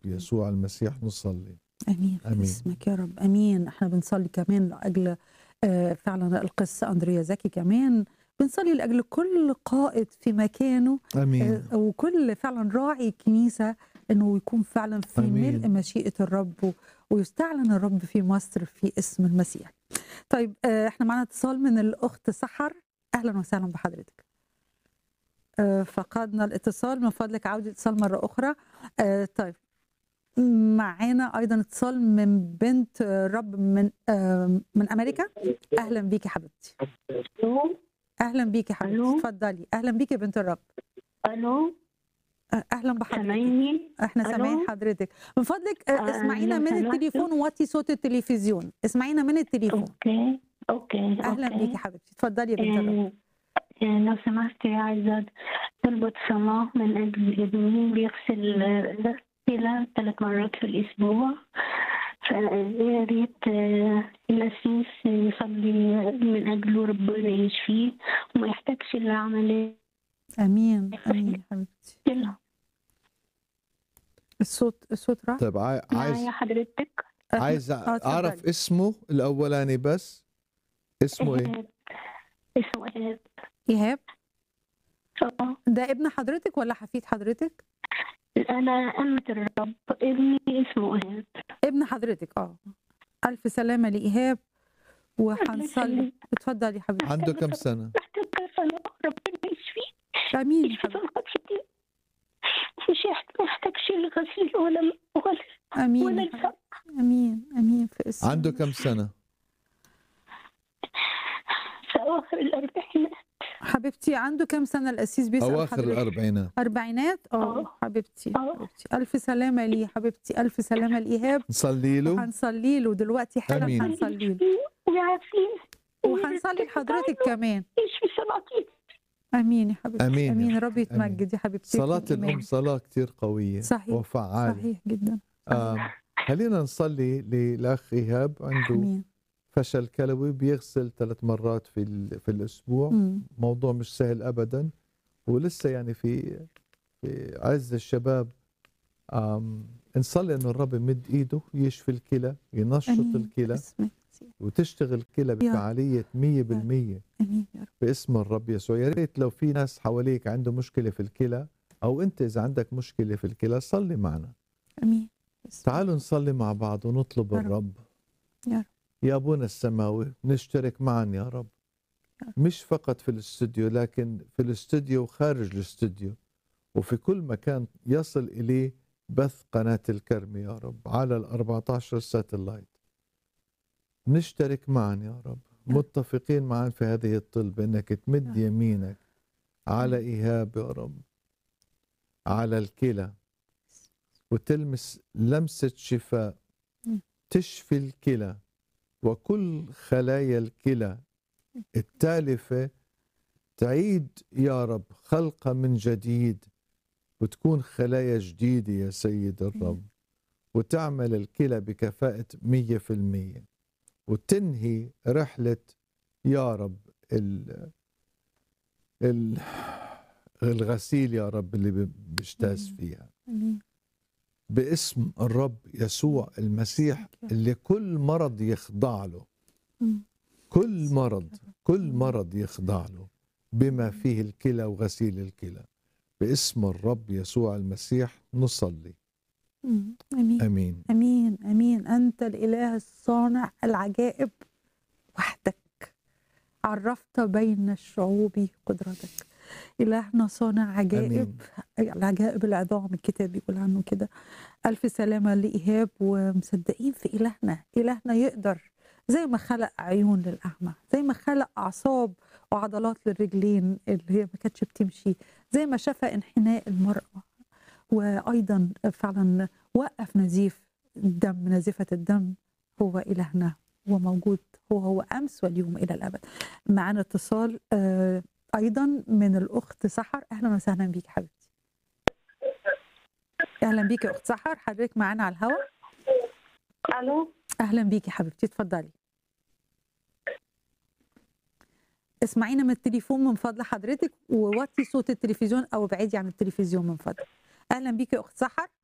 يسوع المسيح نصلي امين في آمين. اسمك يا رب امين احنا بنصلي كمان لاجل آه، فعلا القس اندريا زكي كمان بنصلي لاجل كل قائد في مكانه امين آه، وكل فعلا راعي كنيسه انه يكون فعلا في آمين. ملء مشيئه الرب و- ويستعلن الرب في مصر في اسم المسيح. طيب آه، احنا معنا اتصال من الاخت سحر اهلا وسهلا بحضرتك. آه، فقدنا الاتصال من فضلك عودة الاتصال مرة أخرى آه، طيب معانا أيضا اتصال من بنت آه، رب من آه، من أمريكا أهلا بيكي حبيبتي الو أهلا بيكي حبيبتي ألو. اتفضلي أهلا بيكي يا بنت الرب الو آه، أهلا بحضرتك سامعيني احنا ألو؟ سامعين حضرتك من فضلك آه، آه، اسمعينا لو من سمحتوا. التليفون وطي صوت التلفزيون اسمعينا من التليفون اوكي اوكي اهلا أوكي. بيكي حبيبتي اتفضلي يا بنت الرب آه، آه، لو سمحتي عايزة طلبة صلاة من أجل ابني بيغسل آه، غسيلة ثلاث مرات في الأسبوع فيا ريت آه، الأسيس يصلي من أجله ربنا يشفيه وما يحتاجش لعملية امين امين حبيبتي كلها الصوت الصوت راح طيب عاي- عايز معايا حضرتك عايز آه، اتفضلي. اعرف اسمه الاولاني بس اسمه ايه إيهاب اسمه إيهاب ايهاب آه. ده ابن حضرتك ولا حفيد حضرتك أنا أمة الرب ابني اسمه إيهاب ابن حضرتك اه الف سلامه لايهاب وهنصلي يخليك. اتفضلي يا حبيبتي عنده كم سنة محتاج صلاة ربنا يشفيه امين يا يشفي حبيبتي طلقات كتير مش يحت- ما يحتاجش لغسيل ولا ولا امين ولا يا حبيبتي. لسان امين امين في اسم عنده كم سنة في أواخر الأربعينات حبيبتي عنده كم سنه القسيس بيسال أواخر حضرتك الأربعينات أربعينات اه آه. حبيبتي آه. حبيبتي ألف سلامة ليه حبيبتي ألف سلامة لإيهاب نصلي له وهنصلي له دلوقتي حالا آمين. هنصلي له ويعافيه وهنصلي لحضرتك كمان يشفي صلاتي امين يا حبيبتي آمين. امين يا رب يتمجد يا حبيبتي في صلاة الإيمان. الأم صلاة كتير قوية صحيح. وفعالة صحيح جدا آم، خلينا نصلي للأخ إيهاب عنده امين فشل كلوي بيغسل ثلاث مرات في ال- في الأسبوع مم. موضوع مش سهل ابدا ولسه يعني في في عز الشباب آم نصلي انه الرب يمد ايده يشفي الكلى ينشط امين الكلى باسم المسيح. وتشتغل الكلى رب. بفعاليه 100% امين يا رب باسم الرب يسوع يا ريت لو في ناس حواليك عنده مشكله في الكلى او انت اذا عندك مشكله في الكلى صلي معنا امين باسم تعالوا نصلي مع بعض ونطلب يا رب. الرب يا رب. يا ابونا السماوي نشترك معا يا رب يا رب. مش فقط في الاستوديو لكن في الاستوديو وخارج الاستوديو وفي كل مكان يصل اليه بث قناة الكرم يا رب على ال 14 ساتلايت نشترك معا يا رب يا رب. متفقين معا في هذه الطلبة انك تمد يا رب. يمينك على ايهاب يا رب على الكلى وتلمس لمسة شفاء مم. تشفي الكلى وكل خلايا الكلى التالفة تعيد يا رب خلقها من جديد وتكون خلايا جديدة يا سيد الرب وتعمل الكلى بكفاءة مية في المية وتنهي رحلة يا رب ال ال الغسيل يا رب اللي ب- بيجتاز مم. فيها امين باسم الرب يسوع المسيح اللي كل مرض يخضع له مم. كل مرض كل مرض يخضع له بما فيه الكلى وغسيل الكلى باسم الرب يسوع المسيح نصلي مم. امين امين امين امين انت الاله الصانع العجائب وحدك عرفت بين الشعوب قدرتك الهنا صانع عجائب العجائب العظام الكتاب بيقول عنه كده الف سلامه لايهاب ومصدقين في الهنا الهنا يقدر زي ما خلق عيون للاعمى زي ما خلق اعصاب وعضلات للرجلين اللي هي ما كانتش بتمشي زي ما شفى انحناء المراه وايضا فعلا وقف نزيف الدم نزيفه الدم هو الهنا وموجود هو هو امس واليوم الى الابد معنا اتصال آه ايضا من الاخت سحر اهلا وسهلا بيك حبيبتي اهلا بيك يا اخت سحر حضرتك معانا على الهواء ألو اهلا بيكي حبيبتي اتفضلي اسمعينا من التليفون من فضل حضرتك ووطي صوت التلفزيون او ابعدي عن التلفزيون من فضلك اهلا بيكي يا اخت سحر